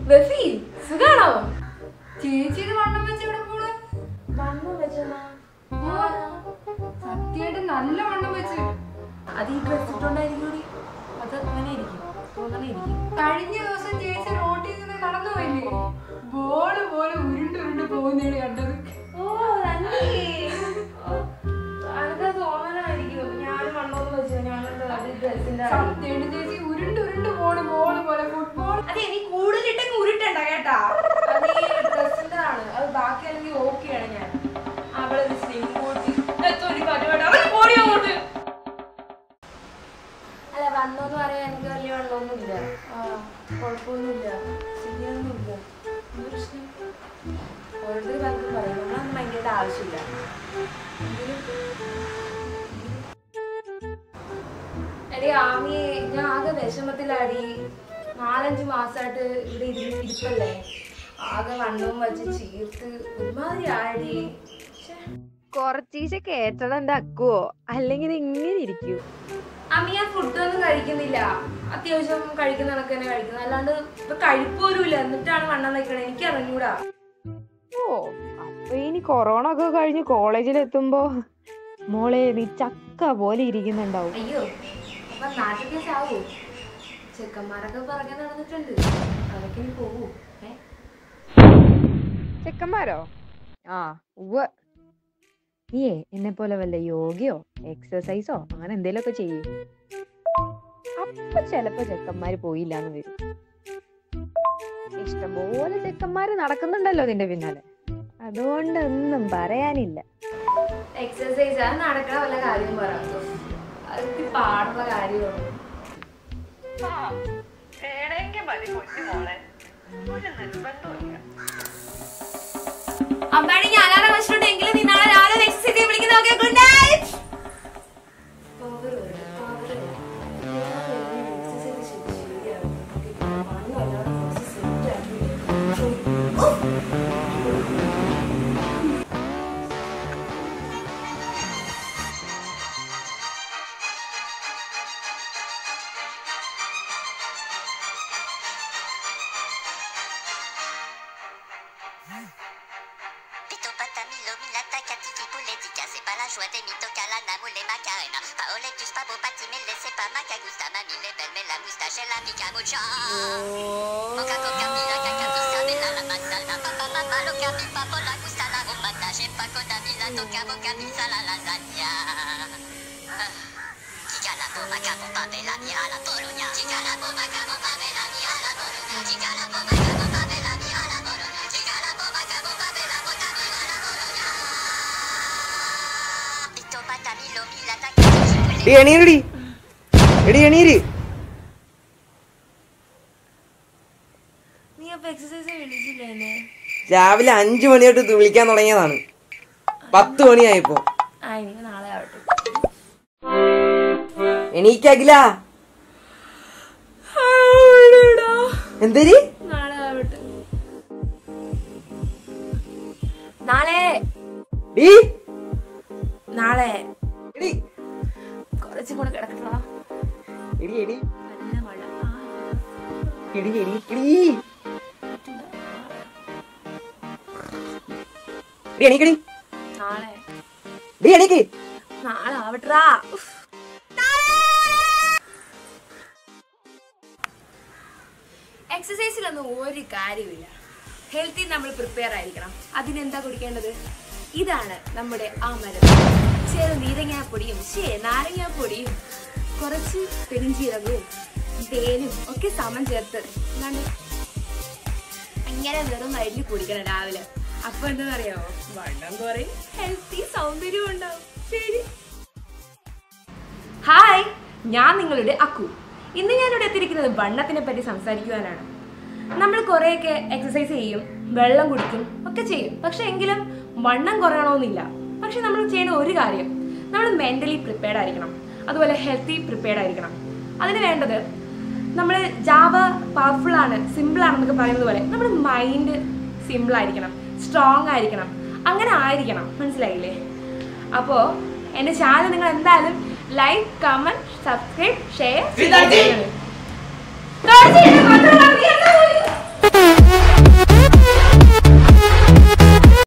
Buffy സുഖാണോ ചേച്ചിയുടെ വണ്ണം വെച്ച് ഇവിടെ പോണെ വണ്ണം വെച്ചെന്നാ സത്യമായിട്ട് നല്ല വണ്ണം വെച്ച് അത് ഈ ഡ്രസ് ഇട്ടോണ്ടായിരിക്കും അത് അങ്ങനെ ഇരിക്കും തോന്നണേ ഇരിക്കും കഴിഞ്ഞ ദിവസം ചേച്ചി റോട്ടിൽ നിന്ന് നടന്നു പോയില്ലേ ബോള് പോലെ ഉരുണ്ട് ഉരുണ്ട് പോകുന്നതാണ് കണ്ടത് ഓ തന്നെ അതൊക്കെ തോന്നണായിരിക്കും ഞാൻ വണ്ണമൊന്നും വെച്ചു ഞാൻ ഡ്രസ്സിന്റെ സത്യമായിട്ട് ചേച്ചി ഉരുണ്ട് ഉരുണ്ട് പോണ് ബോള് പോലെ ഫുട്ബോൾ അതെ നീ കൂടുതലിട്ടെങ്കിൽ ഉരുട്ടണ്ട കേട്ടാ അത് ഈ ഡ്രസ്സിന്റെ ആണ് അത് ബാക്കി അല്ലെങ്കിൽ ഓക്കെയാണ് ഞാൻ അവളെ സ്ലിം കൂട്ടി തൊലി പരിപാടി അവൾ പോടി അങ്ങോട്ട് അല്ല വന്നോന്ന് പറയാൻ എനിക്ക് വലിയ വെള്ളമൊന്നുമില്ല ആ കുഴപ്പമൊന്നുമില്ല ശരിയൊന്നുമില്ല എന്ത് പ്രശ്നം ഓരോരുത്തർ പലതും പറയും നമ്മളൊന്നും ഭയങ്കര ആവശ്യമില്ല എങ്കിലും എടി ആമി ഞാൻ ആകെ വിഷമത്തിലാടി നാലഞ്ച് മാസമായിട്ട് ഇവിടെ ഇരുന്ന് ഇരിപ്പല്ലേ ആകെ വണ്ണവും വെച്ച് ചീർത്ത് ഒരുമാതിരി ആടി ശ്ശെ. കുറച്ചീശെ കേട്ടതെന്റെ അക്കുവോ അല്ലെങ്കിൽ ഇത് ഇങ്ങനെ ഇരിക്കൂ അമ്മ ഞാൻ ഫുഡൊന്നും കഴിക്കുന്നില്ല അത്യാവശ്യം കഴിക്കുന്ന കണക്ക് തന്നെ കഴിക്കുന്നത് അല്ലാണ്ട് ഇപ്പൊ കഴിപ്പോലുമില്ല എന്നിട്ടാണ് വണ്ണം വെക്കണേ എനിക്ക് അറിഞ്ഞൂടാ ഓ അപ്പൊ ഇനി കൊറോണ ഒക്കെ കഴിഞ്ഞ് കോളേജിൽ എത്തുമ്പോ മോളെ നീ ചക്ക പോലെ ഇരിക്കുന്നുണ്ടാവും അയ്യോ അപ്പൊ നാട്ടിൽ കേസ് ആവൂ ചെക്കന്മാരൊക്കെ പറഞ്ഞ് നടന്നിട്ടുണ്ട് അതൊക്കെ ഇനി പോകൂ ഏ ചെക്കന്മാരോ ആ ഉവ്വ് നീയേ എന്നെ പോലെ വല്ല യോഗയോ എക്സസൈസോ അങ്ങനെ എന്തേലുമൊക്കെ ചെയ്യൂ അപ്പൊ ചെലപ്പോ ചെക്കന്മാര് പോയില്ലാന്ന് വരും ഇഷ്ടംപോലെ ചെക്കന്മാര് നടക്കുന്നുണ്ടല്ലോ നിന്റെ പിന്നാലെ അതുകൊണ്ടൊന്നും പറയാനില്ല എക്സസൈസ് അത് നടക്കണ വല്ല കാര്യം പറ അതൊക്കെ പാടുള്ള കാര്യമാണ് അമ്പാടി ഞാനാണ് വെച്ചിട്ടുണ്ടെങ്കിൽ നീ നാളെ രാവിലെ എക്സസൈസ് വിളിക്കുന്നതൊക്കെ good night Pito patamilo, milata, catiki, pouletica, c'est pas la joie des mythos, calana, moule, macarena. Paoletus, pavo, patimele, c'est pas ma cagusta, mamie, les belles, mais la moustache, et la mica, mucha. Moca, coca, mila, caca, pisa, mela, la manzana, papa, mama, loca, mi, papo, la gusta, la romata, j'ai pas coda, mila, toca, moca, pisa, la lasagna. Chica la bomba, capo, pape, la mia, la bologna. Chica la bomba, capo, pape, la mia, la bologna. Chica la bomba, capo, pape, la mia, la bologna. Chica la bomba, capo, pape, la boca, mia, la bologna. Pito, patamilo, milata, catiki, poulet. എടി എണീരടി എടി എണീര് നീ അപ്പൊ exercise വിളിച്ചില്ലേ എന്നെ രാവിലെ അഞ്ചു മണി തൊട്ട് ഇത് വിളിക്കാൻ തുടങ്ങിയതാണ് പത്ത് മണിയായപ്പോ ആ ഇനി നാളെ ആവട്ടെ എണീക്കാകില്ല എന്തേരി നാളെ ആവട്ടെ നാളെ ഡീ നാളെ എടി കുറച്ചും കൂടെ കിടക്കട്ടാ എടി എടി നല്ല മഴ ആ, എടി എടി എടി എടി എണീക്കടി നാളെ ഡീ എണീക്ക് നാളെ ആവട്ടാ എക്സസൈസിലൊന്നും ഒരു കാര്യമില്ല ഹെൽത്തി നമ്മൾ പ്രിപ്പയർ ആയിരിക്കണം അതിനെന്താ കുടിക്കേണ്ടത് ഇതാണ് നമ്മുടെ ആ മരം ചെറു നീരങ്ങാപ്പൊടിയും ശേ നാരങ്ങാപ്പൊടിയും കുറച്ച് പെരിഞ്ചീരകവും തേനും ഒക്കെ സമം ചേർത്ത് എന്താണ് അങ്ങനെ വെറും വയറ്റിൽ കുടിക്കണം രാവിലെ അപ്പൊ എന്താണെന്നറിയാമോ വണ്ണം കുറയും ഹെൽത്തി സൗന്ദര്യം ഉണ്ടാവും ശരി ഹായ് ഞാൻ നിങ്ങളുടെ അക്കു ഇന്ന് ഞാനിവിടെ എത്തിയിരിക്കുന്നത് വണ്ണത്തിനെ പറ്റി സംസാരിക്കുവാനാണ് നമ്മൾ കുറേയൊക്കെ എക്സസൈസ് ചെയ്യും വെള്ളം കുടിക്കും ഒക്കെ ചെയ്യും പക്ഷെ എങ്കിലും വണ്ണം കുറയണമെന്നില്ല പക്ഷെ നമ്മൾ ചെയ്യുന്ന ഒരു കാര്യം നമ്മൾ മെന്റലി പ്രിപ്പയർഡ് ആയിരിക്കണം അതുപോലെ ഹെൽത്തി പ്രിപ്പയർഡ് ആയിരിക്കണം അതിന് വേണ്ടത് നമ്മൾ ജാവ പവർഫുൾ ആണ് സിമ്പിൾ ആണെന്നൊക്കെ പറയുന്നത് പോലെ നമ്മുടെ മൈൻഡ് സിമ്പിൾ ആയിരിക്കണം സ്ട്രോങ് ആയിരിക്കണം അങ്ങനെ ആയിരിക്കണം മനസ്സിലായില്ലേ അപ്പോൾ എൻ്റെ ചാനൽ നിങ്ങൾ എന്തായാലും ലൈക്ക് കമൻറ്റ് സബ്സ്ക്രൈബ് ഷെയർ